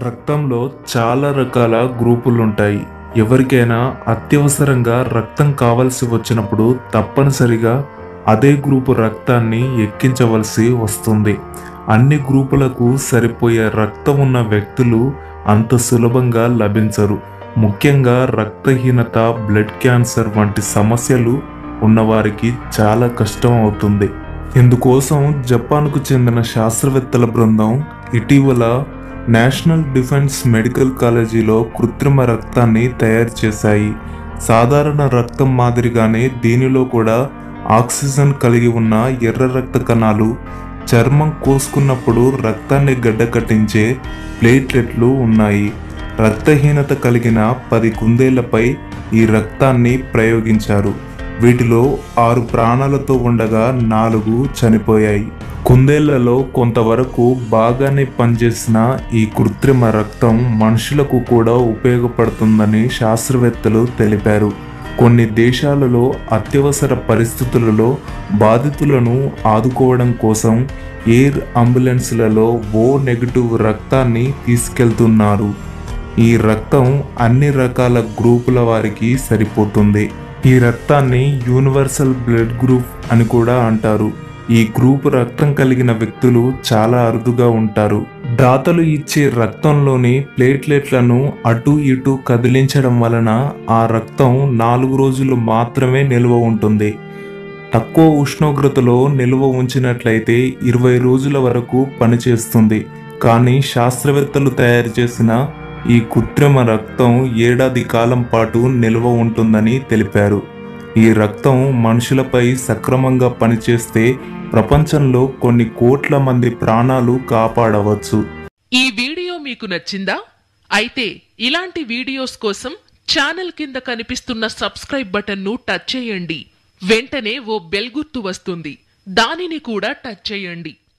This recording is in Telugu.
రక్తంలో చాలా రకాల గ్రూపులు ఉంటాయి ఎవరికైనా అత్యవసరంగా రక్తం కావలసి వచ్చినప్పుడు తప్పనిసరిగా అదే గ్రూపు రక్తాన్ని ఎక్కించవలసి వస్తుంది అన్ని గ్రూపులకు సరిపోయే రక్తం ఉన్న వ్యక్తులు అంత సులభంగా లభించరు ముఖ్యంగా రక్తహీనత బ్లడ్ క్యాన్సర్ వంటి సమస్యలు ఉన్నవారికి చాలా కష్టం అవుతుంది ఇందుకోసం జపాన్కు చెందిన శాస్త్రవేత్తల బృందం ఇటీవల నేషనల్ డిఫెన్స్ మెడికల్ కాలేజీలో కృత్రిమ రక్తాన్ని తయారు చేశాయి సాధారణ రక్తం మాదిరిగానే దీనిలో కూడా ఆక్సిజన్ కలిగి ఉన్న ఎర్ర రక్త కణాలు చర్మం కోసుకున్నప్పుడు రక్తాన్ని గడ్డకట్టించే ప్లేట్లెట్లు ఉన్నాయి రక్తహీనత కలిగిన పది కుందేళ్లపై ఈ రక్తాన్ని ప్రయోగించారు వీటిలో ఆరు ప్రాణాలతో ఉండగా నాలుగు చనిపోయాయి కుందేళ్లలో కొంతవరకు బాగానే పనిచేసిన ఈ కృత్రిమ రక్తం మనుషులకు కూడా ఉపయోగపడుతుందని శాస్త్రవేత్తలు తెలిపారు కొన్ని దేశాలలో అత్యవసర పరిస్థితులలో బాధితులను ఆదుకోవడం కోసం ఎయిర్ అంబులెన్స్లలో ఓ నెగిటివ్ రక్తాన్ని తీసుకెళ్తున్నారు ఈ రక్తం అన్ని రకాల గ్రూపుల వారికి సరిపోతుంది ఈ రక్తాన్ని యూనివర్సల్ బ్లడ్ గ్రూప్ అని కూడా అంటారు ఈ గ్రూప్ రక్తం కలిగిన వ్యక్తులు చాలా అరుదుగా ఉంటారు దాతలు ఇచ్చే రక్తంలోని ప్లేట్లెట్లను అటు ఇటు కదిలించడం వలన ఆ రక్తం నాలుగు రోజులు మాత్రమే నిల్వ ఉంటుంది తక్కువ ఉష్ణోగ్రతలో నిల్వ ఉంచినట్లయితే ఇరవై రోజుల వరకు పనిచేస్తుంది కానీ శాస్త్రవేత్తలు తయారు చేసిన ఈ కృత్రిమ రక్తం ఏడాది కాలం పాటు నిల్వ ఉంటుందని తెలిపారు ఈ రక్తం మనుషులపై సక్రమంగా పనిచేస్తే ప్రపంచంలో కొన్ని కోట్ల మంది ప్రాణాలు కాపాడవచ్చు ఈ వీడియో మీకు నచ్చిందా అయితే ఇలాంటి వీడియోస్ కోసం ఛానల్ కింద కనిపిస్తున్న సబ్స్క్రైబ్ బటన్ను టచ్ చేయండి వెంటనే ఓ బెల్ గుర్తు వస్తుంది దానిని కూడా టచ్ చేయండి